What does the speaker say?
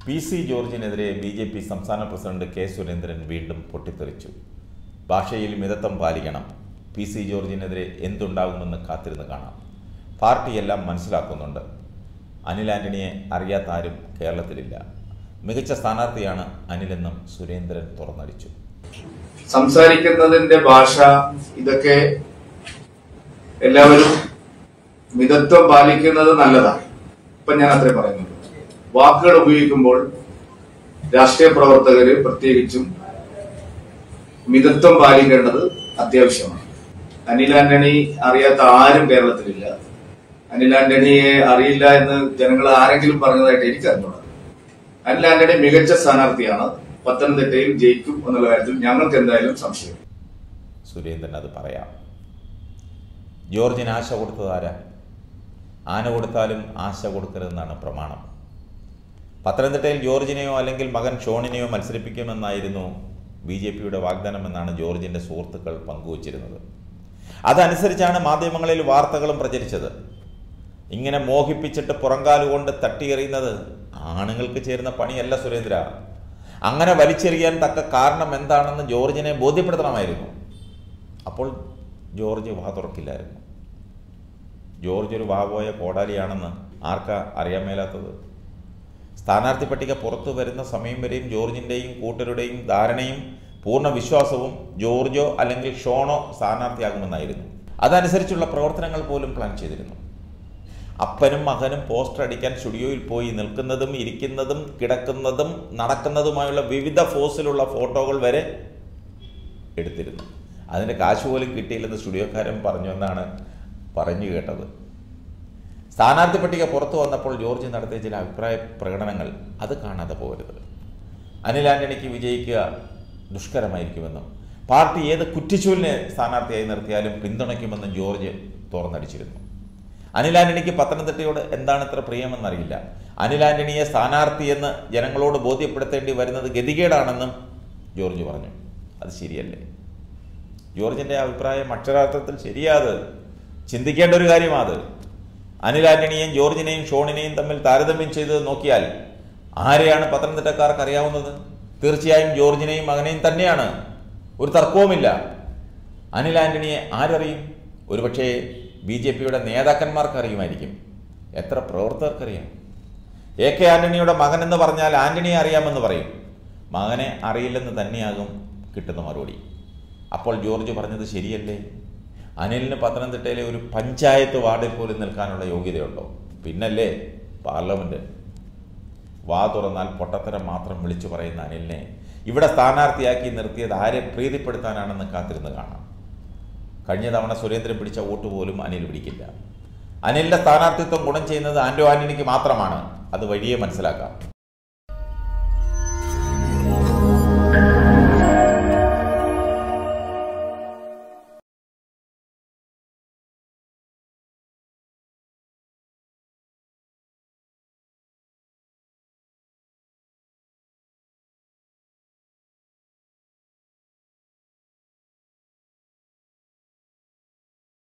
P C ജോർജിനെതിരെ B J P സംസ്ഥാന president K Surendran വീണ്ടും പൊട്ടിത്തെറിച്ചു ഭാഷയിൽ മിതത്വം പാലിക്കണം പി സി ജോർജിനെതിരെ എന്തുണ്ടാകുമെന്ന് കാത്തിരുന്ന് കാണാം പാർട്ടിയെല്ലാം മനസ്സിലാക്കുന്നുണ്ട് അനിൽ ആന്റണിയെ അറിയാത്ത ആരും കേരളത്തിലില്ല മികച്ച സ്ഥാനാർത്ഥിയാണ് അനിലെന്നും സുരേന്ദ്രൻ തുറന്നടിച്ചു സംസാരിക്കുന്നതിന്റെ ഭാഷ ഇതൊക്കെ എല്ലാവരും മിതത്വം പാലിക്കുന്നത് നല്ലതാണ് ഇപ്പൊ ഞാൻ അത്രേ പറയുന്നുള്ളൂ വാക്കുകൾ ഉപയോഗിക്കുമ്പോൾ രാഷ്ട്രീയ പ്രവർത്തകര് പ്രത്യേകിച്ചും മിതത്വം പാലിക്കേണ്ടത് അത്യാവശ്യമാണ് അനിൽ ആന്റണി അറിയാത്ത ആരും കേരളത്തിലില്ല അനിൽ ആന്റണിയെ അറിയില്ല എന്ന് ജനങ്ങൾ ആരെങ്കിലും പറഞ്ഞതായിട്ട് എനിക്ക് അറിഞ്ഞൂടാ അനിൽ ആന്റണി മികച്ച സ്ഥാനാർത്ഥിയാണ് പത്തനംതിട്ടയിൽ ജയിക്കും എന്നുള്ള കാര്യത്തിൽ ഞങ്ങൾക്ക് എന്തായാലും സംശയം സുരേന്ദ്രൻ അത് പറയാം ജോർജിന് ആശ കൊടുത്തത് ആരാ ആന കൊടുത്താലും ആശ കൊടുക്കരുതെന്നാണ് പ്രമാണം പത്തനംതിട്ടയിൽ ജോർജിനെയോ അല്ലെങ്കിൽ മകൻ ഷോണിനെയോ മത്സരിപ്പിക്കുമെന്നായിരുന്നു ബി ജെ പിയുടെ വാഗ്ദാനമെന്നാണ് ജോർജിൻ്റെ സുഹൃത്തുക്കൾ പങ്കുവച്ചിരുന്നത് അതനുസരിച്ചാണ് മാധ്യമങ്ങളിൽ വാർത്തകളും പ്രചരിച്ചത് ഇങ്ങനെ മോഹിപ്പിച്ചിട്ട് പുറങ്കാലുകൊണ്ട് തട്ടിയെറിയുന്നത് ആണുങ്ങൾക്ക് ചേരുന്ന പണിയല്ല സുരേന്ദ്ര അങ്ങനെ വലിച്ചെറിയാൻ തക്ക കാരണം എന്താണെന്ന് ജോർജിനെ ബോധ്യപ്പെടുത്തണമായിരുന്നു അപ്പോൾ ജോർജ് വാ തുറക്കില്ലായിരുന്നു ജോർജ് ഒരു വാപോയ കോടാലിയാണെന്ന് ആർക്കാ അറിയാൻ മേലാത്തത് സ്ഥാനാർത്ഥി പട്ടിക പുറത്തു വരുന്ന സമയം വരെയും ജോർജിൻ്റെയും കൂട്ടരുടെയും ധാരണയും പൂർണ്ണ വിശ്വാസവും ജോർജോ അല്ലെങ്കിൽ ഷോണോ സ്ഥാനാർത്ഥിയാകുമെന്നായിരുന്നു അതനുസരിച്ചുള്ള പ്രവർത്തനങ്ങൾ പോലും പ്ലാൻ ചെയ്തിരുന്നു അപ്പനും മകനും പോസ്റ്റർ അടിക്കാൻ സ്റ്റുഡിയോയിൽ പോയി നിൽക്കുന്നതും ഇരിക്കുന്നതും കിടക്കുന്നതും നടക്കുന്നതുമായുള്ള വിവിധ ഫോസിലുള്ള ഫോട്ടോകൾ വരെ എടുത്തിരുന്നു അതിൻ്റെ കാശ് പോലും കിട്ടിയില്ലെന്ന് സ്റ്റുഡിയോക്കാരൻ പറഞ്ഞു എന്നാണ് പറഞ്ഞു കേട്ടത് സ്ഥാനാർത്ഥി പട്ടിക പുറത്തു വന്നപ്പോൾ ജോർജ് നടത്തിയ ചില അഭിപ്രായ പ്രകടനങ്ങൾ അത് കാണാതെ പോകരുത് അനിൽ ആന്റണിക്ക് വിജയിക്കുക ദുഷ്കരമായിരിക്കുമെന്നും പാർട്ടി ഏത് കുറ്റിച്ചൂലിനെ സ്ഥാനാർത്ഥിയായി നിർത്തിയാലും പിന്തുണയ്ക്കുമെന്നും ജോർജ് തുറന്നടിച്ചിരുന്നു അനിൽ ആന്റണിക്ക് പത്തനംതിട്ടയോട് എന്താണ് ഇത്ര പ്രിയമെന്നറിയില്ല അനിൽ ആന്റണിയെ സ്ഥാനാർത്ഥിയെന്ന് ജനങ്ങളോട് ബോധ്യപ്പെടുത്തേണ്ടി വരുന്നത് ഗതികേടാണെന്നും ജോർജ് പറഞ്ഞു അത് ശരിയല്ലേ ജോർജിൻ്റെ അഭിപ്രായം അക്ഷരാർത്ഥത്തിൽ ശരിയാത് ചിന്തിക്കേണ്ട ഒരു കാര്യമാത് അനിൽ ആന്റണിയെയും ജോർജിനെയും ഷോണിനെയും തമ്മിൽ താരതമ്യം ചെയ്ത് നോക്കിയാൽ ആരെയാണ് പത്തനംതിട്ടക്കാർക്ക് അറിയാവുന്നത് തീർച്ചയായും ജോർജിനെയും മകനെയും തന്നെയാണ് ഒരു തർക്കവുമില്ല അനിൽ ആന്റണിയെ ആരറിയും ഒരുപക്ഷേ ബി ജെ പിയുടെ നേതാക്കന്മാർക്ക് അറിയുമായിരിക്കും എത്ര പ്രവർത്തകർക്കറിയാം എ കെ ആന്റണിയുടെ മകൻ എന്ന് പറഞ്ഞാൽ ആന്റണിയെ അറിയാമെന്ന് പറയും മകനെ അറിയില്ലെന്ന് തന്നെയാകും കിട്ടുന്ന മറുപടി അപ്പോൾ ജോർജ് പറഞ്ഞത് ശരിയല്ലേ അനിലിന് പത്തനംതിട്ടയിലെ ഒരു പഞ്ചായത്ത് വാർഡിൽ പോലും നിൽക്കാനുള്ള യോഗ്യതയുണ്ടോ പിന്നല്ലേ പാർലമെന്റ് വാ തുറന്നാൽ പൊട്ടത്തരം മാത്രം വിളിച്ചു പറയുന്ന അനിലിനെ ഇവിടെ സ്ഥാനാർത്ഥിയാക്കി നിർത്തിയത് ആരെ പ്രീതിപ്പെടുത്താനാണെന്ന് കാത്തിരുന്ന് കാണാം കഴിഞ്ഞ തവണ സുരേന്ദ്രൻ പിടിച്ച വോട്ട് പോലും അനിൽ പിടിക്കില്ല അനിലിന്റെ സ്ഥാനാർത്ഥിത്വം ഗുണം ചെയ്യുന്നത് ആന്റോ ആന്റണിക്ക് മാത്രമാണ് അത് വഴിയെ മനസ്സിലാക്കാം